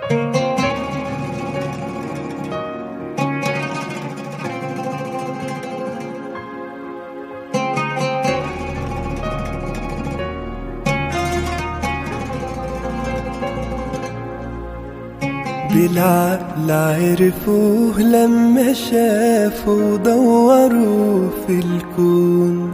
بالعقل عرفوه لما شافوا دوروا في الكون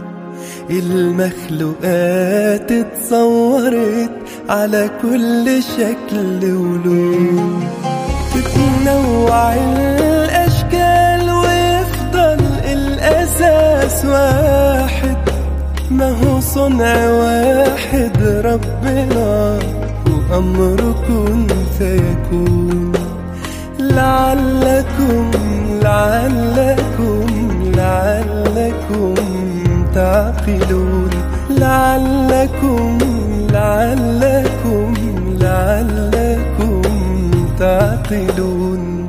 المخلوقات اتصورت على كل شكل ولون تتنوع الأشكال ويفضل الأساس واحد ما هو صنع واحد ربنا وأمر كن فيكون لعلكم لعلكم لعلكم تعقلون لعلكم لعلكم لعلكم تعقلون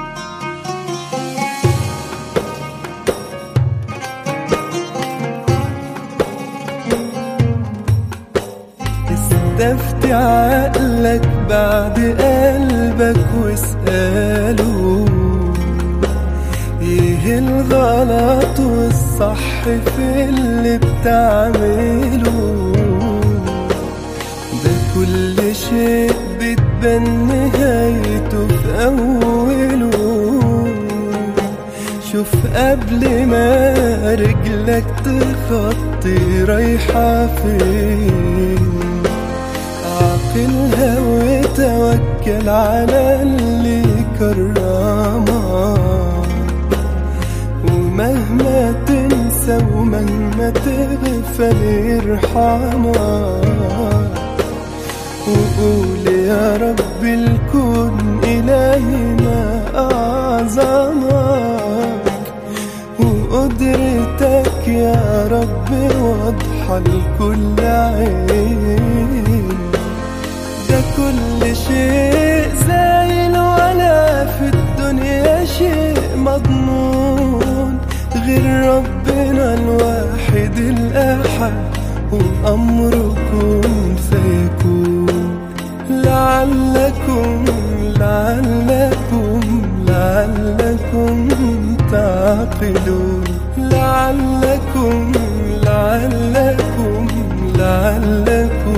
استفتي عقلك بعد قلبك واسأله ايه الغلط والصح في اللي بتعمله ده كل شيء بتبان نهايته في أوله شوف قبل ما رجلك تخطي رايحة فين عقلها وتوكل على اللي كرمك ومهما تنسى ومهما تغفل يرحمك وقول يا رب الكون إلهي ما أعظمك وقدرتك يا رب واضحة لكل عين ده كل شيء زايل ولا في الدنيا شيء مضمون غير ربنا الواحد الأحد وأمره كن فيكون لعلكم لعلكم لعلكم تعقلون لعلكم لعلكم لعلكم